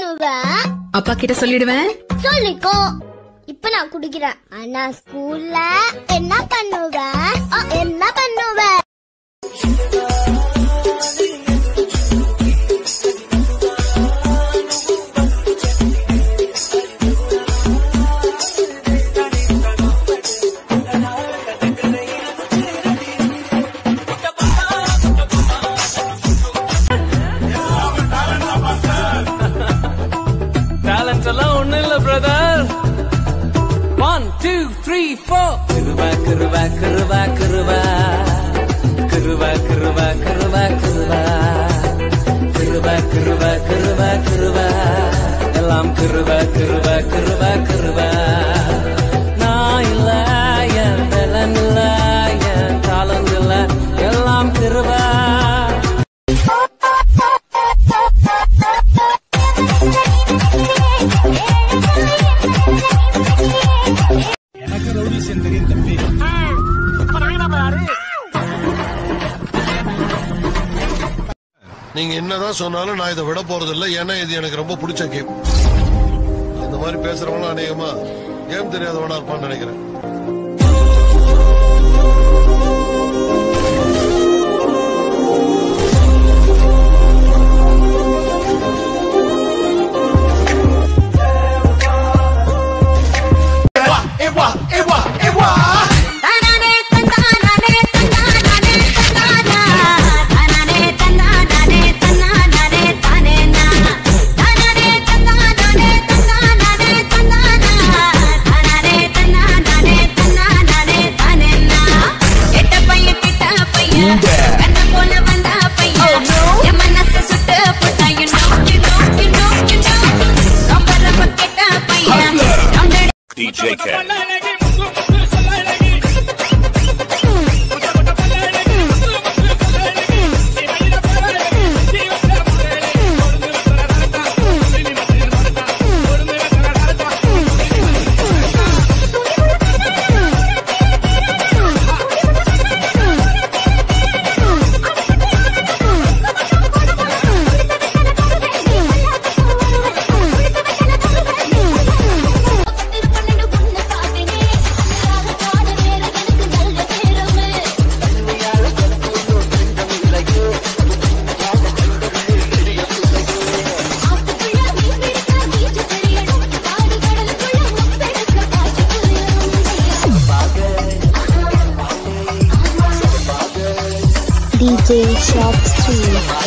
பண்ணுவ அப்பா கிட்ட சொல்லிடுவேன் சொல்லிக்கோ இப்ப நான் குடிக்கிறேன் ஆனா ஸ்கூல்ல என்ன பண்ணுவ அ, என்ன பண்ணுவ டேலண்ட் எல்லாம் ஒண்ணு இல்ல brother one two three four கிருவா கிருவா கிருவா கிருவா கிருவா கிருவா கிருவா கிருவா கிருவா கிருவா கிருவா கிருவா எல்லாம் கிருவா கிருவா கிருவா கிருவா நான் இல்ல என் பலன் இல்ல என் தாளம் இல்ல எல்லாம் கிருவா நீங்க என்னதான் சொன்னாலும் நான் இதை விட போறது இல்ல ஏன்னா இது எனக்கு ரொம்ப பிடிச்ச கேம் இந்த மாதிரி பேசுறவங்களும் அநேகமா கேம் தெரியாதவனா இருப்பான்னு நினைக்கிறேன் தனனே தந்தானே தந்தானே தந்தானா தனனே தந்தானே தந்தானே தானேனா தனனே தந்தானே தந்தானே தந்தானா தனனே தந்தானே தந்தானே தானேனா எட்ட பையன் கிட்ட பையன் கண்ண போல வந்த பையன் என் மனசு சுட்டு புட்டா you know you know you know you know ரொம்ப ரொம்ப கெட்ட பையன் ரவுண்டடி DJ Cat. DJ Shop 3